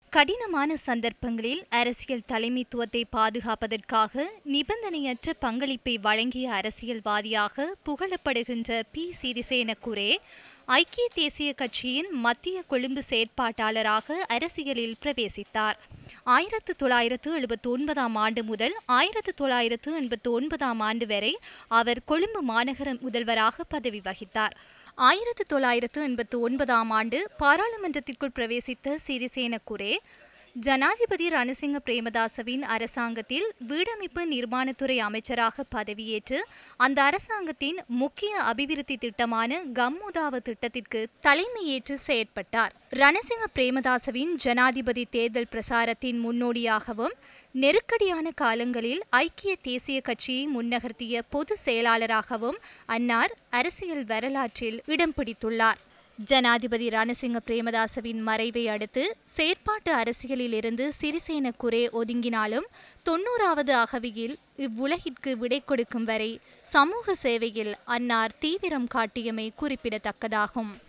கடினமான சந்தர்ப்பங்களில் அரசியல் தலைமைத்துவத்தை பாதுகாப்பதற்காக நிபந்தனையற்ற பங்களிப்பை வழங்கிய அரசியல்வாதியாக புகழப்படுகின்ற பி சிறிசேன குரே ஐக்கிய தேசிய கட்சியின் மத்திய கொழும்பு செயற்பாட்டாளராக அரசியலில் பிரவேசித்தார் ஆயிரத்து தொள்ளாயிரத்து எழுபத்தி ஒன்பதாம் ஆண்டு முதல் ஆயிரத்து தொள்ளாயிரத்து எண்பத்தி ஒன்பதாம் ஆண்டு வரை அவர் கொழும்பு மாநகர முதல்வராக பதவி வகித்தார் ஆயிரத்து தொள்ளாயிரத்து எண்பத்தி ஒன்பதாம் ஆண்டு பாராளுமன்றத்திற்குள் பிரவேசித்த சிறிசேன குரே ஜனாதிபதி ரணசிங்க பிரேமதாசவின் அரசாங்கத்தில் வீடமைப்பு நிர்மாணத்துறை அமைச்சராக பதவியேற்று அந்த அரசாங்கத்தின் முக்கிய அபிவிருத்தி திட்டமான கம்முதாவ திட்டத்திற்கு தலைமையேற்று செயற்பட்டார் ரணசிங்க பிரேமதாசவின் ஜனாதிபதி தேர்தல் பிரசாரத்தின் முன்னோடியாகவும் நெருக்கடியான காலங்களில் ஐக்கிய தேசிய கட்சியை முன்னகர்த்திய பொது செயலாளராகவும் அன்னார் அரசியல் வரலாற்றில் இடம் பிடித்துள்ளார் ஜனாதிபதி ரணசிங்க பிரேமதாசவின் மறைவை அடுத்து செயற்பாட்டு அரசியலில் இருந்து சிறிசேன குரே ஒதுங்கினாலும் தொன்னூறாவது அகவியில் இவ்வுலகிற்கு விடை கொடுக்கும் வரை சமூக சேவையில் அன்னார் தீவிரம் காட்டியமை குறிப்பிடத்தக்கதாகும்